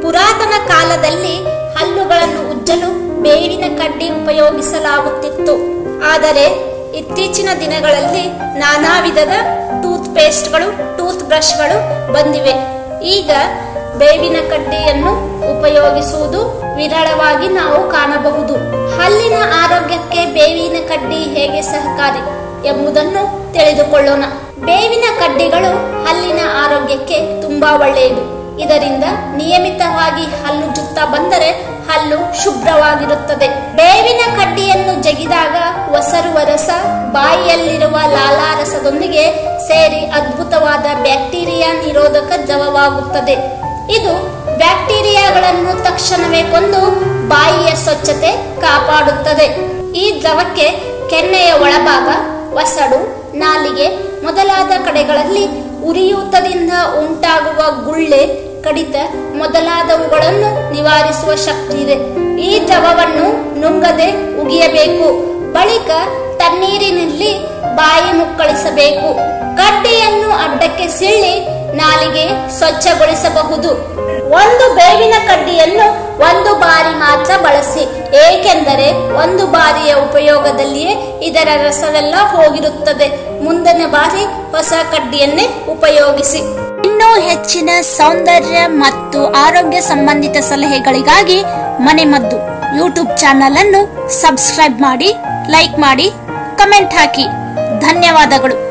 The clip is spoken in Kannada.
ಪುರಾತನ ಕಾಲದಲ್ಲಿ ಹಲ್ಲುಗಳನ್ನು ಉಜ್ಜಲು ಬೇವಿನ ಕಡ್ಡಿ ಉಪಯೋಗಿಸಲಾಗುತ್ತಿತ್ತು ಆದರೆ ಇತ್ತೀಚಿನ ದಿನಗಳಲ್ಲಿ ನಾನಾ ವಿಧದ ಟೂತ್ ಪೇಸ್ಟ್ಗಳು ಟೂತ್ ಬ್ರಷ್ಗಳು ಬಂದಿವೆ ಈಗ ಬೇವಿನ ಕಡ್ಡಿಯನ್ನು ಉಪಯೋಗಿಸುವುದು ವಿರಳವಾಗಿ ನಾವು ಕಾಣಬಹುದು ಹಲ್ಲಿನ ಆರೋಗ್ಯಕ್ಕೆ ಬೇವಿನ ಕಡ್ಡಿ ಹೇಗೆ ಸಹಕಾರಿ ಎಂಬುದನ್ನು ತಿಳಿದುಕೊಳ್ಳೋಣ ಬೇವಿನ ಕಡ್ಡಿಗಳು ಹಲ್ಲಿನ ಆರೋಗ್ಯಕ್ಕೆ ತುಂಬಾ ಒಳ್ಳೆಯದು ಇದರಿಂದ ನಿಯಮಿತವಾಗಿ ಹಲ್ಲು ಜುತ್ತ ಬಂದರೆ ಹಲ್ಲು ಶುಭ್ರವಾಗಿರುತ್ತದೆ ಬೇವಿನ ಕಡ್ಡಿಯನ್ನು ಜಗಿದಾಗ ಒಸರುವ ರಸ ಬಾಯಿಯಲ್ಲಿರುವ ಲಾಲಾರಸದೊಂದಿಗೆ ಸೇರಿ ಅದ್ಭುತವಾದ ಬ್ಯಾಕ್ಟೀರಿಯಾ ನಿರೋಧಕ ದ್ರವವಾಗುತ್ತದೆ ಇದು ಬ್ಯಾಕ್ಟೀರಿಯಾಗಳನ್ನು ತಕ್ಷಣವೇ ಕೊಂದು ಬಾಯಿಯ ಸ್ವಚ್ಛತೆ ಕಾಪಾಡುತ್ತದೆ ಈ ದ್ರವಕ್ಕೆ ಕೆನ್ನೆಯ ಒಳಭಾಗ ಒಸಡು ನಾಲಿಗೆ ಮೊದಲಾದ ಕಡೆಗಳಲ್ಲಿ ಉರಿಯೂತದಿಂದ ಉಂಟಾಗುವ ಗುಳ್ಳೆ ಕಡಿತ ಮೊದಲಾದವುಗಳನ್ನು ನಿವಾರಿಸುವ ಶಕ್ತಿ ಇದೆ ಈ ದ್ರವವನ್ನು ನುಂಗದೆ ಉಗಿಯಬೇಕು ಬಳಿಕ ತಣ್ಣೀರಿನಲ್ಲಿ ಬಾಯಿ ಮುಕ್ಕಳಿಸಬೇಕು ಕಡ್ಡಿಯನ್ನು ಅಡ್ಡಕ್ಕೆ ಸಿಳ್ಳಿ ನಾಲಿಗೆ ಸ್ವಚ್ಛಗೊಳಿಸಬಹುದು ಒಂದು ಬೇವಿನ ಕಡ್ಡಿಯನ್ನು ಒಂದು ಬಾರಿ ಮಾತ್ರ ಬಳಸಿ ಏಕೆಂದರೆ ಒಂದು ಬಾರಿಯ ಉಪಯೋಗದಲ್ಲಿಯೇ ಇದರ ರಸವೆಲ್ಲ ಹೋಗಿರುತ್ತದೆ ಮುಂದಿನ ಬಾರಿ ಹೊಸ ಕಡ್ಡಿಯನ್ನೇ ಉಪಯೋಗಿಸಿ ಇನ್ನೂ ಹೆಚ್ಚಿನ ಸೌಂದರ್ಯ ಮತ್ತು ಆರೋಗ್ಯ ಸಂಬಂಧಿತ ಸಲಹೆಗಳಿಗಾಗಿ ಮನೆಮದ್ದು ಯೂಟ್ಯೂಬ್ ಚಾನಲ್ ಅನ್ನು ಸಬ್ಸ್ಕ್ರೈಬ್ ಮಾಡಿ ಲೈಕ್ ಮಾಡಿ ಕಮೆಂಟ್ ಹಾಕಿ ಧನ್ಯವಾದಗಳು